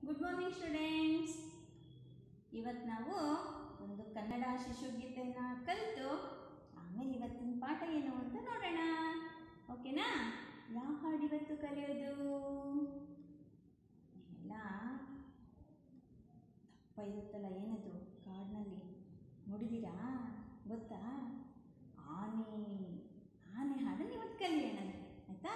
Good morning students ಇವತ್ತು ನಾವು ಒಂದು ಕನ್ನಡ ಶಿಶುಗೀತೆಯನ್ನು ಕಲಿತು ಆಮೇಲೆ ಇವತ್ತಿನ ಪಾಠ ಏನು ಅಂತ ನೋಡೋಣ ಓಕೆನಾ ಯಾವ ಹಾಡು ಇವತ್ತು ಕಲಿಯೋದು ಎಲ್ಲ ದಪ್ಪ ಇರುತ್ತಲ್ಲ ಏನದು ಕಾಡಿನಲ್ಲಿ ನೋಡಿದ್ದೀರಾ ಗೊತ್ತಾ ಆನೆ ಆನೆ ಹಾಡನ್ನು ಇವತ್ತು ಕಲಿಯೋಣ ಆಯಿತಾ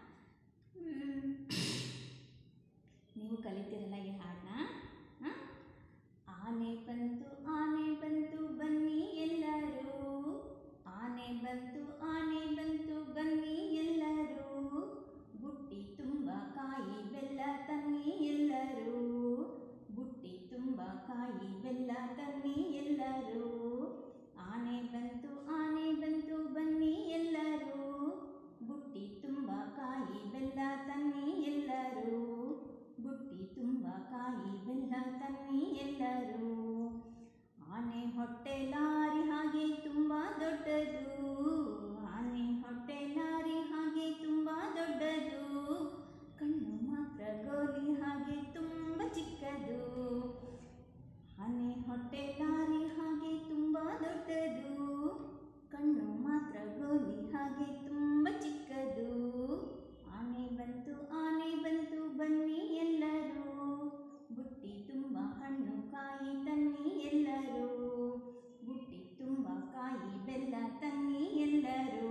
ನೀವು ಕಲಿತೀರಲ್ಲ ಈ ಹಾಡನ್ನ ಹಾಂ ಆನೆ ಬಂತು ಆನೆ ಬಂತು ಬನ್ನಿ ಎಲ್ಲರೂ ಆನೆ ಬಂತು ಆನೆ ಬಂತು ಬನ್ನಿ ಎಲ್ಲರೂ ಬುಟ್ಟಿ ತುಂಬ ಕಾಯಿ ಬೆಲ್ಲ ತನ್ನಿ ಎಲ್ಲರೂ ಬುಟ್ಟಿ ತುಂಬ ಕಾಯಿ ಬೆಲ್ಲ ತನ್ನಿ ಎಲ್ಲರೂ ಆನೆ ಬಂತು ಆನೆ ಬಂತು ಬನ್ನಿ ಎಲ್ಲರೂ ಬುಟ್ಟಿ ತುಂಬ ಕಾಯಿ ಬೆಲ್ಲ ತನ್ನಿ ಎಲ್ಲರೂ ಬುಟ್ಟಿ ತುಂಬ ಕಾಯಿ ಬೆಲ್ಲ ತನ್ನಿ ಎಲ್ಲರೂ ಆನೆ ಹೊಟ್ಟೆ ಲಾರಿ ಹಾಗೆ ತುಂಬ ದೊಡ್ಡದು ಆನೆ ಹೊಟ್ಟೆ ಲಾರಿ ಹಾಗೆ ತುಂಬ ದೊಡ್ಡದು ಕಣ್ಣು ಮಾತ್ರ ಗೋಲಿ ಹಾಗೆ ತುಂಬ ಚಿಕ್ಕದು ಆನೆ ಹೊಟ್ಟೆ ಲಾರಿ ಹಾಗೆ ತುಂಬ ದೊಡ್ಡದು ಕಣ್ಣು ಮಾತ್ರ ಗೋಲಿ ಹಾಗೆ ತುಂಬ ಚಿಕ್ಕದು ಆನೆ ಬಂತು ಆನೆ ಬಂತು ಬನ್ನಿ ಎಲ್ಲರೂ ಬುಟ್ಟಿ ತುಂಬ ಹಣ್ಣು ಕಾಯಿ ತನ್ನಿ ಎಲ್ಲರೂ ಬುಟ್ಟಿ ತುಂಬ ಕಾಯಿ ಬೆಲ್ಲ ತನ್ನಿ ಎಲ್ಲರೂ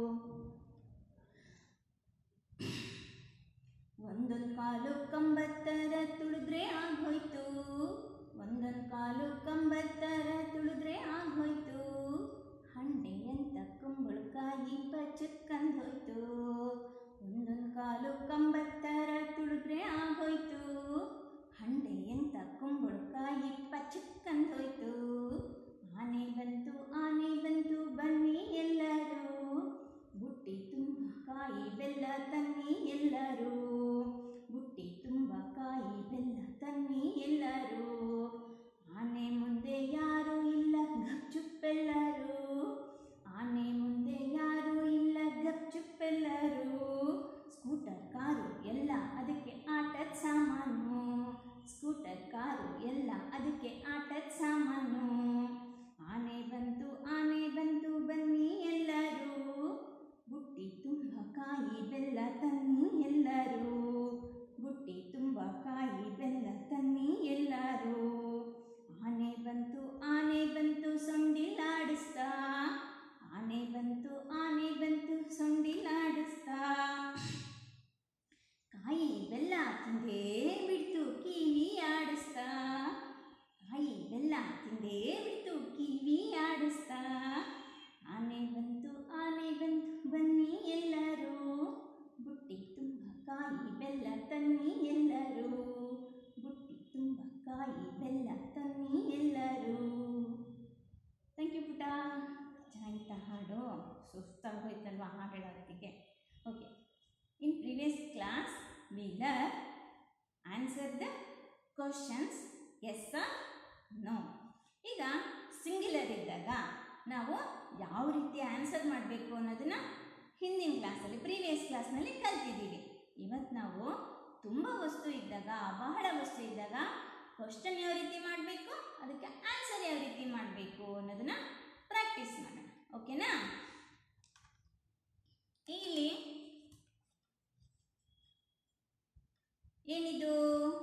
ಒಂದೊಂದು ಕಾಲು ಕಂಬತ್ತರ ತುಳಿದ್ರೆ ಆಗೋಯ್ತು ಒಂದೊಂದು ಕಾಲು ಕಂಬತ್ತರ ತುಳಿದ್ರೆ ಆಗೋಯ್ತು ಹಣ್ಣೆ ಎಂತ ಕುಂಬಳಕಾಯಿ ಬಚ್ಚಕ್ಕಂದೋಯ್ತು ಒಂದೊಂದು ಕಾಲು ಕಂಬತ್ತರ ತುಳಿದ್ರೆ ಆಗೋಯ್ತು ಹಂಡೆ ಎಂತ ಕುಂಬಳಕಾಯಿ ಪಚ್ಚಕ್ಕಂದೋಯ್ತು ಆನೆ ಬಂತು ಆನೆ ಬಂತು ಬನ್ನಿ ಎಲ್ಲರೂ ಬುಟ್ಟಿ ತುಂಬ ಕಾಯಿ ಬೆಲ್ಲ ತನ್ನಿ ಎಲ್ಲರೂ ಬುಟ್ಟಿ ತುಂಬ ಕಾಯಿ ಬೆಲ್ಲ ತನ್ನಿ ಎಲ್ಲರೂ ಆನೆ ಮುಂದೆ ಯಾರೂ ಇಲ್ಲ ಗಪ್ಚುಪ್ಪೆಲ್ಲರೂ ಆನೆ ಮುಂದೆ ಯಾರೂ ಇಲ್ಲ ಗಪ್ಚುಪ್ಪೆಲ್ಲರೂ ಸ್ಕೂಟರ್ ಕಾರು ಎಲ್ಲ ಅದಕ್ಕೆ ಆಟದ ಸಾಮಾನು ಸ್ಕೂಟರ್ ಕಾರು ಎಲ್ಲ ಅದಕ್ಕೆ ಆಟದ ಸಾಮಾನು ಆನೆ ಬಂತು ಆನೆ ಬಂತು ಬನ್ನಿ ಎಲ್ಲರೂ ಬುಟ್ಟಿ ತುಂಬ ಕಾಯಿ ಬೆಲ್ಲ ತನ್ನಿ ಎಲ್ಲರೂ ಬುಟ್ಟಿ ತುಂಬ ಕಾಯಿ ಬೆಲ್ಲ ತನ್ನಿ ಎಲ್ಲರೂ ಆನೆ ಬಂತು ಆನೆ ಬಂತು ಸೊಂಡಿಲಾಡಿಸ್ತಾ ಆನೆ ಬಂತು ಆನೆ ಬಂತು ಸೊಂಡಿಲಾಡಿಸ್ತಾ ಕಾಯಿ ಬೆಲ್ಲ ತಿಂದೇ ಬಿಡ್ತು ಕಿವಿ ಆಡಿಸ್ತಾ ಕಾಯಿ ಬೆಲ್ಲ ತಿಂದೇ ಬಿಡ್ತು ಕಿವಿ ಆಡಿಸ್ತಾ ಆನೆ ಬಂತು ಆನೆ ಬಂತು ಬನ್ನಿ ಎಲ್ಲರೂ ಬುಟ್ಟಿ ತುಂಬ ಕಾಯಿ ಬೆಲ್ಲ ತನ್ನಿ ಎಲ್ಲರೂ ಬುಟ್ಟಿ ತುಂಬ ಕಾಯಿ ಬೆಲ್ಲ ತನ್ನಿ ಎಲ್ಲರೂ ಥ್ಯಾಂಕ್ ಯು ಪುಟ ಚೆನ್ನಾಗಿತ್ತ ಹಾಡು ಸುಸ್ತಾಗೋಯ್ತಲ್ವ ಹಾಡು ಹೇಳೋದಕ್ಕೆ okay in previous class we learn answer the questions yes or no ಈಗ ಸಿಂಗ್ಯುಲರ್ ಇದ್ದಾಗ ನಾವು ಯಾವ ರೀತಿ ಆನ್ಸರ್ ಮಾಡಬೇಕು ಅನ್ನೋದನ್ನು ಹಿಂದಿನ ಕ್ಲಾಸಲ್ಲಿ ಪ್ರೀವಿಯಸ್ ಕ್ಲಾಸ್ನಲ್ಲಿ ಕಲ್ತಿದ್ದೀವಿ ಇವತ್ತು ನಾವು ತುಂಬ ವಸ್ತು ಇದ್ದಾಗ ಬಹಳ ವಸ್ತು ಇದ್ದಾಗ ಕ್ವಶನ್ ಯಾವ ರೀತಿ ಮಾಡಬೇಕು ಅದಕ್ಕೆ ಆನ್ಸರ್ ಯಾವ ರೀತಿ ಮಾಡಬೇಕು ಅನ್ನೋದನ್ನು ಪ್ರಾಕ್ಟೀಸ್ ಮಾಡೋಣ ಓಕೆನಾ ಇಲ್ಲಿ ಏನಿದು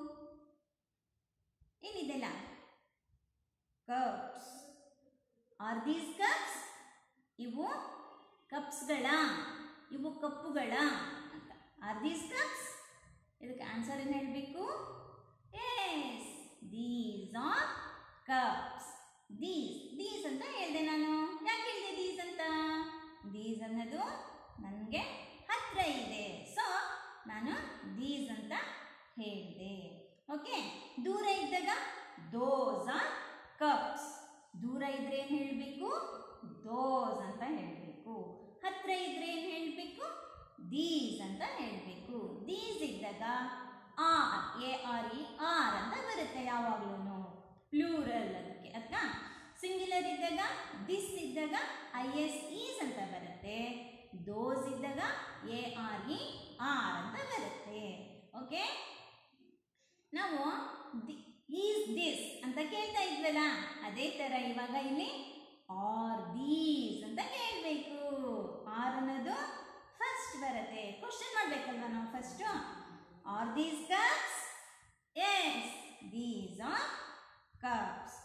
ಏನಿದೆಲ್ಲ ಕಪ್ಸ್ ಆರ್ ದೀಸ್ ಕಪ್ಸ್ ಇವು ಕಪ್ಸ್ಗಳ ಇವು ಕಪ್ಪುಗಳ ಅಂತ ಆರ್ ದೀಸ್ ಕಪ್ಸ್ ಇದಕ್ಕೆ ಆನ್ಸರ್ ಏನು ಹೇಳಬೇಕು yes these are cups these these ಅಂತ ಹೇಳಿದೆ ನಾನು ಯಾಕೆ ಹೇಳಿದೆ ದೀಸ್ ಅಂತ ದೀಸ್ ಅನ್ನೋದು ನನಗೆ ಹತ್ತಿರ ಇದೆ ಸೊ ನಾನು ದೀಸ್ ಅಂತ ಹೇಳಿದೆ ಓಕೆ ದೂರ ಇದ್ದಾಗ ದೋಸ್ ಆರ್ ಕಪ್ಸ್ ದೂರ ಇದ್ರೆ ಏನು ಹೇಳಬೇಕು ದೋಸ್ ಅಂತ ಹೇಳಬೇಕು ಹತ್ತಿರ ಇದ್ರೆ ಏನು ಹೇಳಬೇಕು ದೀಸ್ ಅಂತ ಹೇಳಬೇಕು ದೀಸ್ ಇದ್ದಾಗ are A R E are ಅಂತ ಬರುತ್ತೆ ಯಾವಾಗಲೂ ಪ್ಲೂರಲ್ ಅದಕ್ಕೆ ಅದಕ್ಕೆ ಸಿಂಗ್ಯುಲರ್ ಇದ್ದಾಗ ದಿಸ್ ಇದ್ದಾಗ ಐ ಎಸ್ ಈಸ್ ಅಂತ ಬರುತ್ತೆ ದೋಸ್ ಇದ್ದಾಗ ಎ ಆರ್ ಇ ಆರ್ ಅಂತ ಬರುತ್ತೆ ಓಕೆ ನಾವು ಈಸ್ ದಿಸ್ ಅಂತ ಕೇಳ್ತಾ ಇದ್ವಲ್ಲ ಅದೇ ಥರ ಇವಾಗ ಇಲ್ಲಿ ಆರ್ ದೀಸ್ ಅಂತ ಕೇಳಬೇಕು ಆರ್ ಅನ್ನೋದು ಫಸ್ಟ್ ಬರುತ್ತೆ ಕ್ವಶನ್ ಮಾಡ್ಬೇಕಲ್ವಾ ನಾವು first are these cups yes these are cups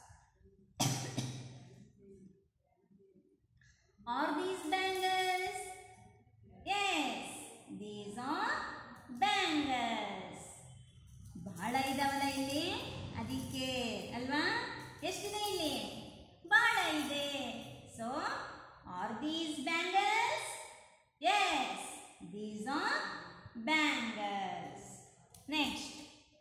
are these bangles yes these are bangles ಬಹಳ ಇದಾವಲ್ಲ ಇಲ್ಲಿ ಅದಕ್ಕೆ ಅಲ್ವಾ ಎಷ್ಟಿದೆ ಇಲ್ಲಿ ಬಹಳ ಇದೆ so are these bangles yes these are bangles next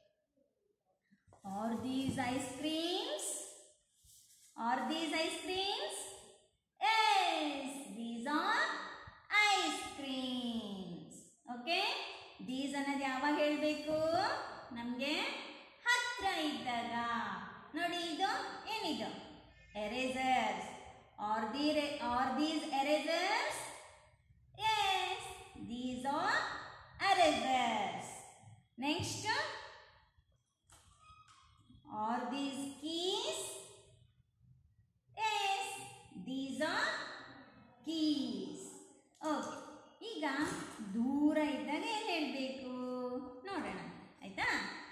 are these ice creams are these ice creams yes these are ice creams okay these ಅನ್ನೋದು ಯಾವಾಗ ಹೇಳಬೇಕು ನಮಗೆ ಹತ್ರ ಇದ್ದಾಗ ನೋಡಿ ಇದು ಏನಿದು erasers are the are these erasers yes these R ಎರೇಸರ್ಸ್ next are these keys yes these are keys okay ಈಗ ದೂರ ಇದ್ದಾಗ ಏನು ಹೇಳಬೇಕು ನೋಡೋಣ ಆಯ್ತಾ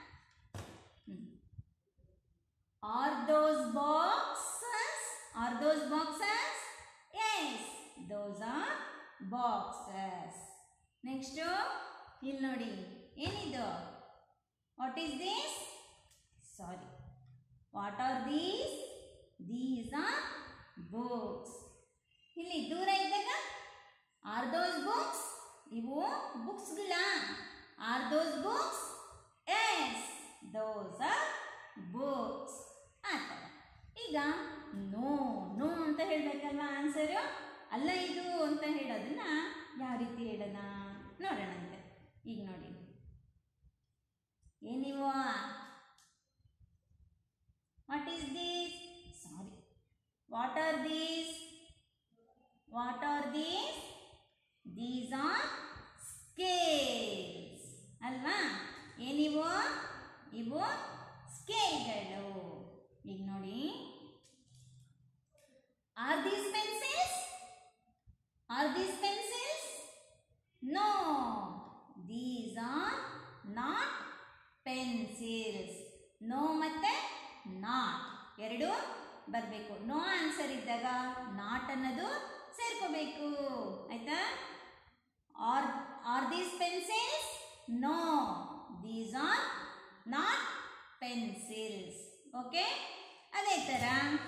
are those boxes are those boxes yes those are boxes next ಇಲ್ಲಿ ನೋಡಿ ಏನಿದು what is this sorry what are these these are books ಇಲ್ಲಿ ದೂರ ಇದ್ದಾಗ ಆರ್ ದೋಸ್ ಬುಕ್ಸ್ ಇವು ಬುಕ್ಸ್ಗಳ are those books yes those are books ಆ ಥರ ಈಗ ನೋ ನೋ ಅಂತ ಹೇಳಬೇಕಲ್ವಾ ಆನ್ಸರು ಅಲ್ಲ ಇದು ಅಂತ ಹೇಳೋದನ್ನ ಯಾವ ರೀತಿ ಹೇಳೋಣ ನೋಡೋಣಂತೆ ಈಗ ನೋಡಿ ಏನಿವ what is these sorry what are these what are these these are scales ಅಲ್ವಾ ಏನಿವು ಇವು ಸ್ಕೇಲ್ಗಳು ಈಗ ನೋಡಿ are these pencils are these pencils no these are not pencils no ಮತ್ತೆ ನಾಟ್ ಎರಡು ಬರಬೇಕು ನೋ ಆನ್ಸರ್ ಇದ್ದಾಗ ನಾಟ್ ಅನ್ನೋದು ಸೇರ್ಕೋಬೇಕು ಆಯ್ತಾ are are these pencils no these are not pencils okay ಅದೇ ಥರ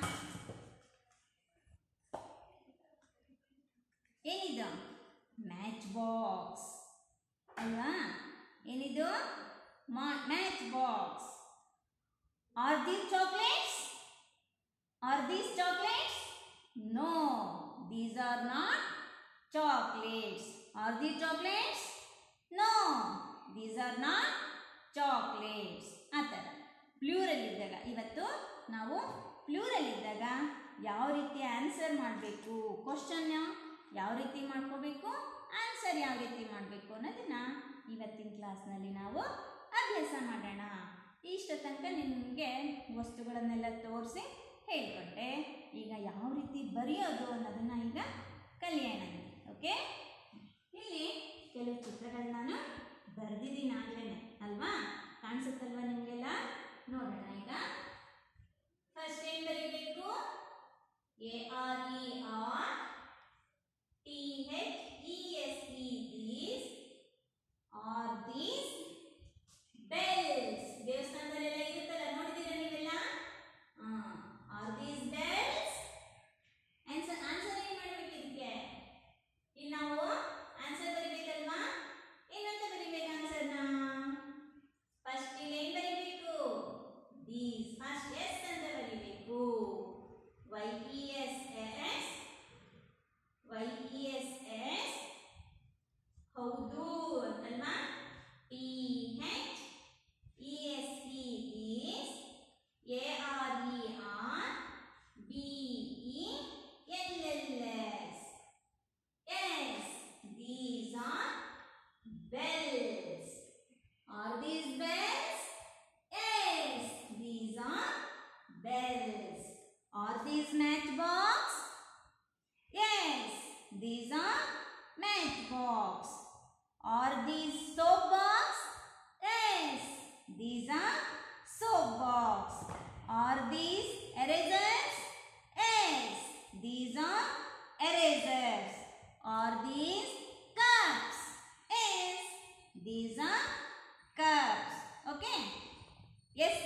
ಏನಿದು ಮ್ಯಾಚ್ ಬಾಕ್ಸ್ ಅಲ್ವಾ ಏನಿದು match box are these chocolates R these chocolates no these are not chocolates. Are these chocolates? No, these are not chocolates. ಆ ಥರ plural ಇದ್ದಾಗ ಇವತ್ತು ನಾವು ಪ್ಲೂರಲ್ ಇದ್ದಾಗ ಯಾವ ರೀತಿ ಆನ್ಸರ್ ಮಾಡಬೇಕು ಕ್ವಶನ್ ಯಾವ ರೀತಿ ಮಾಡ್ಕೋಬೇಕು ಆನ್ಸರ್ ಯಾವ ರೀತಿ ಮಾಡಬೇಕು ಅನ್ನೋದನ್ನ ಇವತ್ತಿನ ಕ್ಲಾಸ್ನಲ್ಲಿ ನಾವು ಅಭ್ಯಾಸ ಮಾಡೋಣ ಇಷ್ಟ ತನಕ ನಿಮಗೆ ವಸ್ತುಗಳನ್ನೆಲ್ಲ ತೋರಿಸಿ ಹೇಳ್ಕೊಟ್ಟೆ ಈಗ ಯಾವ ರೀತಿ ಬರೆಯೋದು ಅನ್ನೋದನ್ನ ಈಗ ಕಲಿಯೋಣ ಓಕೆ ಇಲ್ಲಿ ಕೆಲವು ಚಿತ್ರಗಳನ್ನ ನಾನು ಬರೆದಿದ್ದೀನಿ ಆಗಲೇ ಅಲ್ವಾ ಕಾಣಿಸುತ್ತಲ್ವಾ ನಿಮಗೆಲ್ಲ ನೋಡೋಣ ಈಗ ಫಸ್ಟ್ ಏನು ಬರೀಬೇಕು A R E R T H E S E these are these bells ದೇವಸ್ಥಾನದಲ್ಲೆಲ್ಲ ಇರುತ್ತಲ್ಲ ನೋಡಿದ್ದೀರಾ ನೀವೆಲ್ಲ are these bells answer answer ಏನು ಮಾಡಬೇಕು ಇದಕ್ಕೆ ಇಲ್ಲಿ ನಾವು ಆನ್ಸರ್ ಬರಿಬೇಕಲ್ವಾ ಏನಂತ ಬರಿಬೇಕು ಆನ್ಸರ್ನ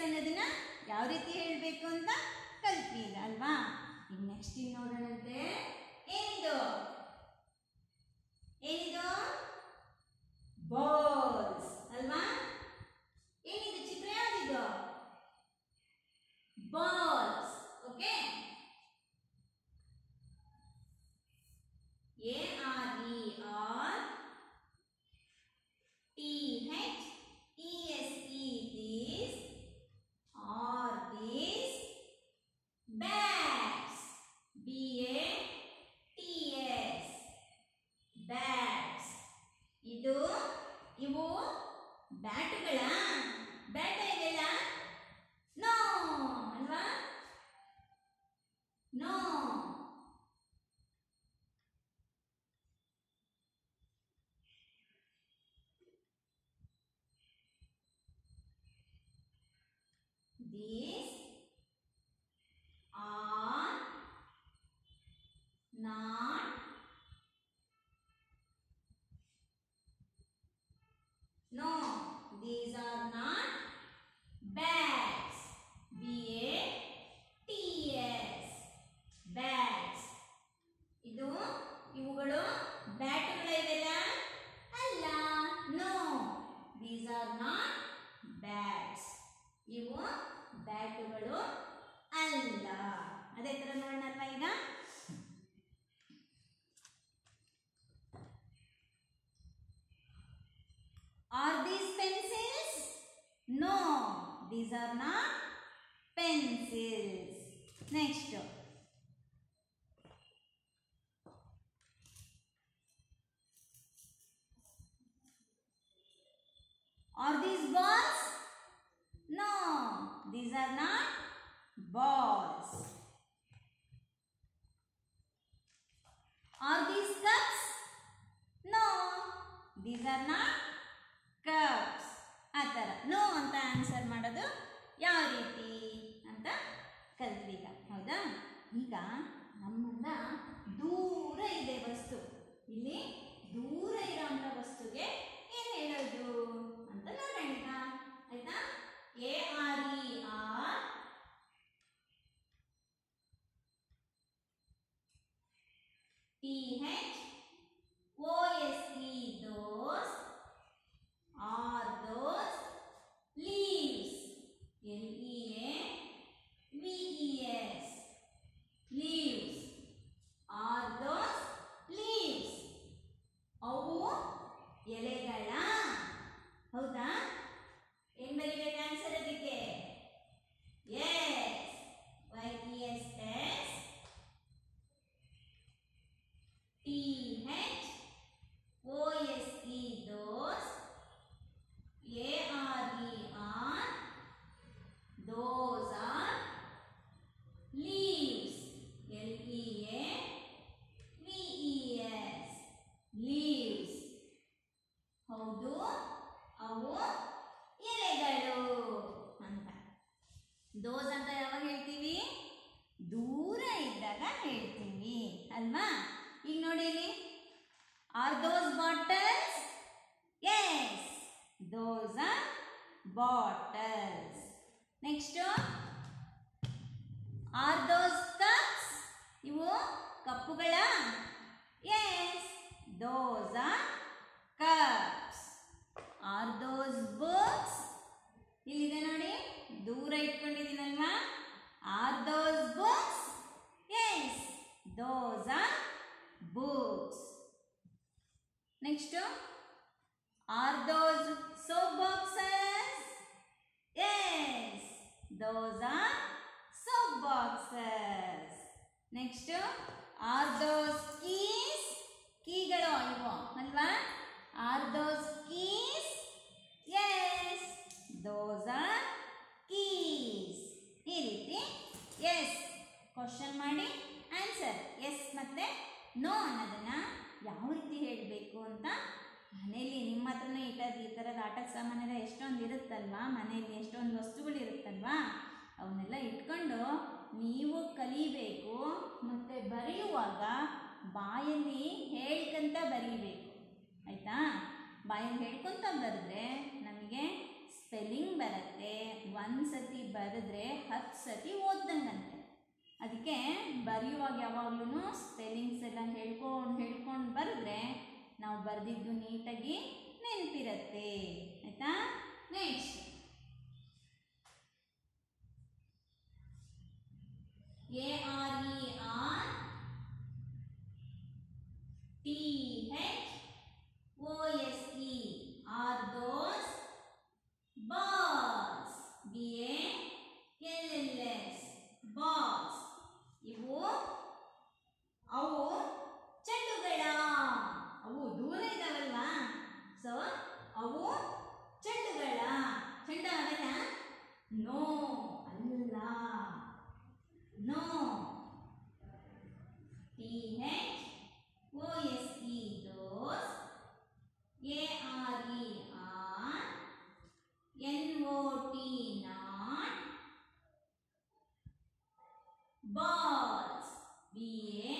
ಅನ್ನೋದನ್ನ ಯಾವ ರೀತಿ ಹೇಳಬೇಕು ಅಂತ ಕಲ್ತ್ವಿ ಈಗ ಅಲ್ವಾ ಈಗ ನೆಕ್ಸ್ಟ್ ಇನ್ನು ನೋಡೋಣಂತೆ ಏನಿದು ಏನಿದು ಬಾಲ್ಸ್ ಅಲ್ವಾ ಏನಿದು ಚಿತ್ರ ಯಾವ್ದಿದು balls okay A R E R T H E S E these are these bats B A T S bats ಇದು ಇವು ಬ್ಯಾಟುಗಳ ಬ್ಯಾಟ ಇವೆಲ್ಲ ನೋ ಅಲ್ವಾ no These are not no these are not bats b a t s bats ಇದು ಇವುಗಳು ಬ್ಯಾಟ್ಗಳ ಇವೆಲ್ಲ ಅಲ್ಲ no these are not bats ಇವು ಬ್ಯಾಟುಗಳು ಅಲ್ಲ ಅದೇ ತರ ನೋಡೋಣಲ್ವಾ ಈಗ are these pencils no these are not pencils next Are these balls? No, these are not balls. Are these cups? No, these are not cups. ಆ ಥರ ನೋ ಅಂತ ಆನ್ಸರ್ ಮಾಡೋದು ಯಾವ ರೀತಿ ಅಂತ ಕಲ್ತ್ವಿ ಈಗ ಹೌದಾ ಈಗ ನಮ್ಮಿಂದ ದೂರ ಇದೆ ವಸ್ತು ಇಲ್ಲಿ ದೂರ ಇರೋಂಥ ವಸ್ತುಗೆ ಏನು ಹೇಳೋದು ಅಂತ ನೋಡೋಣ ಈಗ ಆಯ್ತಾ A R E R T H O S E those are those leaves L E A V E S leaves are those leaves ಅವು ಎಲೆಗಳ ಹೌದಾ ಏನ್ ಬರೀಬೇಕು ಆನ್ಸರ್ ಅದಕ್ಕೆ yes Y E S S T H O S E those A R E are those are leaves L E A V E S leaves ಹೌದು ಅವು ಎಲೆಗಳು ಅಂತ ದೋಸ್ ಅಂತ ಯಾವಾಗ ಹೇಳ್ತೀವಿ ದೂರ ಇದ್ದಾಗ ಹೇಳ್ತೀವಿ ಅಲ್ವಾ ಈಗ ನೋಡಿ ಇಲ್ಲಿ are those bottles yes those are bottles next are those cups ಇವು ಕಪ್ಪುಗಳ yes those are cups are those books ಇಲ್ಲಿದೆ ನೋಡಿ ದೂರ ಇಟ್ಕೊಂಡಿದ್ದೀನಲ್ವಾ are those books yes those are books next are those soap boxes yes those are soap boxes. Next, are those keys? ಕೀಗಳು ಇವು ಅಲ್ವಾ are those keys yes those are keys ಈ ರೀತಿ yes question ಮಾಡಿ ಆನ್ಸರ್ ಎಸ್ ಮತ್ತೆ no ಅನ್ನೋದನ್ನ ಯಾವ ರೀತಿ ಹೇಳಬೇಕು ಅಂತ ಮನೆಯಲ್ಲಿ ನಿಮ್ಮ ಹತ್ರನೇ ಇಟ್ಟದ್ದು ಈ ಥರದ ಆಟದ ಸಾಮಾನೆಲ್ಲ ಎಷ್ಟೊಂದು ಇರುತ್ತಲ್ವಾ ಮನೆಯಲ್ಲಿ ಎಷ್ಟೊಂದು ವಸ್ತುಗಳು ಇರುತ್ತಲ್ವಾ ಅವನ್ನೆಲ್ಲ ಇಟ್ಕೊಂಡು ನೀವು ಕಲಿಬೇಕು ಮತ್ತು ಬರೆಯುವಾಗ ಬಾಯಲ್ಲಿ ಹೇಳ್ಕೊಂತ ಬರೀಬೇಕು ಆಯಿತಾ ಬಾಯಲ್ಲಿ ಹೇಳ್ಕೊತ ಬರೆದ್ರೆ ನಮಗೆ ಸ್ಪೆಲ್ಲಿಂಗ್ ಬರುತ್ತೆ ಒಂದು ಸತಿ ಬರೆದ್ರೆ ಹತ್ತು ಸತಿ ಓದ್ದಂಗಂತೆ ಅದಕ್ಕೆ ಬರೆಯುವಾಗ ಯಾವಾಗ್ಲೂ ಸ್ಪೆಲ್ಲಿಂಗ್ಸ್ ಎಲ್ಲ ಹೇಳ್ಕೊಂಡು ಹೇಳ್ಕೊಂಡು ಬರೆದ್ರೆ ನಾವು ಬರೆದಿದ್ದು ನೀಟಾಗಿ ನೆನಪಿರತ್ತೆ ಆಯ್ತಾ next A R E R T H O S E are those balls B A L L S balls ಇವು ಅವು ಚೆಂಡುಗಳ ಅವು ದೂರ ಇದಾವಲ್ವಾ ಸೊ ಅವು ಚೆಂಡುಗಳ ಚೆಂಡ ಅವೆಲ್ಲ ನೋ ಅಲ್ಲ no T H O S E those A R E are N O T not balls b a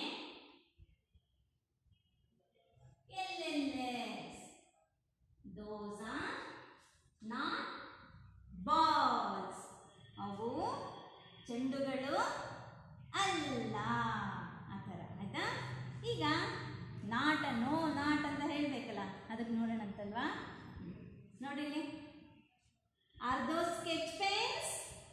l l s those are not balls ಅವು ಚೆಂಡುಗಳು ಅಲ್ಲ ಆ ಥರ ಆಯ್ತಾ ಈಗ ನಾಟ ನೋ ನಾಟ್ ಅಂತ ಹೇಳಬೇಕಲ್ಲ ಅದಕ್ಕೆ ನೋಡೋಣ ಅಂತಲ್ವಾ ನೋಡಿಲಿ are those sketch pens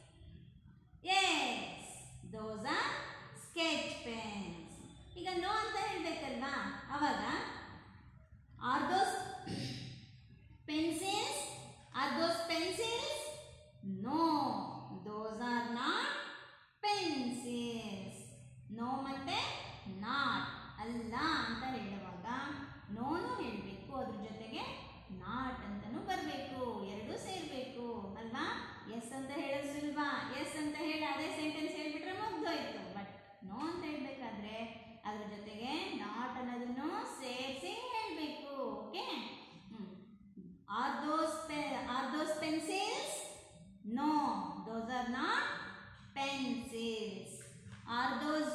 yes those are sketch pens ಈಗ ನೋ ಅಂತ ಹೇಳ್ಬೇಕಲ್ವಾ ಅವಾಗ are those pencils are those pencils no those are not pencils no ಮತ್ತೆ ನಾಟ್ ಅಲ್ಲ ಅಂತ ಹೇಳುವಾಗ ನೋನು ಹೇಳಬೇಕು ಅದ್ರ ಜೊತೆಗೆ ನಾಟ್ ಅಂತಲೂ ಬರಬೇಕು ಎರಡೂ ಸೇರಬೇಕು ಅಲ್ವಾ ಎಸ್ ಅಂತ ಹೇಳೋದು ಸುಲಭ ಎಸ್ ಅಂತ ಹೇಳಿ ಅದೇ ಸೆಂಟೆನ್ಸ್ ಹೇಳ್ಬಿಟ್ರೆ ಮುಗ್ದೋಯ್ತು ಬಟ್ ನೋ ಅಂತ ಹೇಳ್ಬೇಕಾದ್ರೆ ಅದ್ರ ಜೊತೆಗೆ ನಾಟ್ ಅನ್ನೋದನ್ನು ಸೇರಿಸಿ ಹೇಳಬೇಕು okay are those are those pencils no those are not pencils are those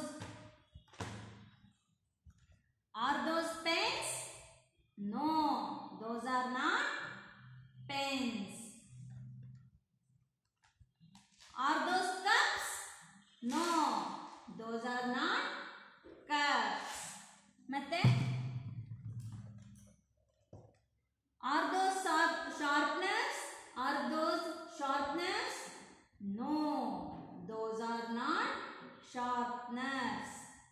are those pens no those are not pens Are those cups? No, those are not cups. ಮತ್ತೆ Are those sharp- sharpeners? Are those sharpeners? No, those are not sharpeners.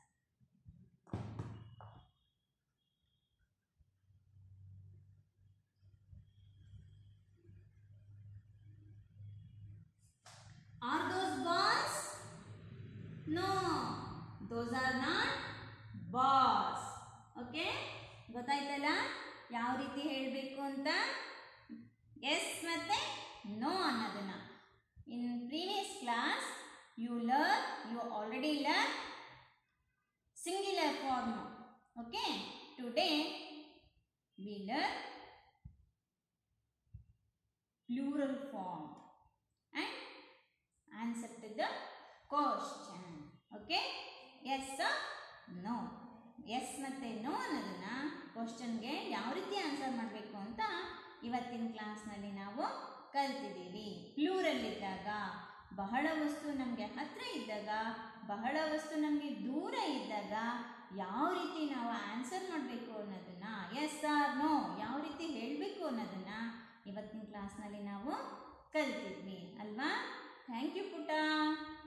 Are those balls? No, those are not balls. Okay ಗೊತ್ತಾಯ್ತಲ್ಲ ಯಾವ ರೀತಿ ಹೇಳಬೇಕು ಅಂತ yes ಮತ್ತೆ no ಅನ್ನೋದನ್ನ in previous class you learn you already learn singular form okay today we learn plural form and answer to the question okay yes or no yes ಮತ್ತು no ಅನ್ನೋದನ್ನ ಕ್ವಶನ್ಗೆ ಯಾವ ರೀತಿ ಆನ್ಸರ್ ಮಾಡಬೇಕು ಅಂತ ಇವತ್ತಿನ ಕ್ಲಾಸ್ನಲ್ಲಿ ನಾವು ಕಲ್ತಿದ್ದೀವಿ ಪ್ಲೂರಲ್ ಇದ್ದಾಗ ಬಹಳ ವಸ್ತು ನಮಗೆ ಹತ್ತಿರ ಇದ್ದಾಗ ಬಹಳ ವಸ್ತು ನಮಗೆ ದೂರ ಇದ್ದಾಗ ಯಾವ ರೀತಿ ನಾವು ಆನ್ಸರ್ ಮಾಡಬೇಕು ಅನ್ನೋದನ್ನ ಎಸ್ ಆರ್ ನೋ ಯಾವ ರೀತಿ ಹೇಳಬೇಕು ಅನ್ನೋದನ್ನ ಇವತ್ತಿನ ಕ್ಲಾಸ್ನಲ್ಲಿ ನಾವು ಕಲ್ತಿದ್ವಿ ಅಲ್ವಾ ಥ್ಯಾಂಕ್ ಯು ಪುಟ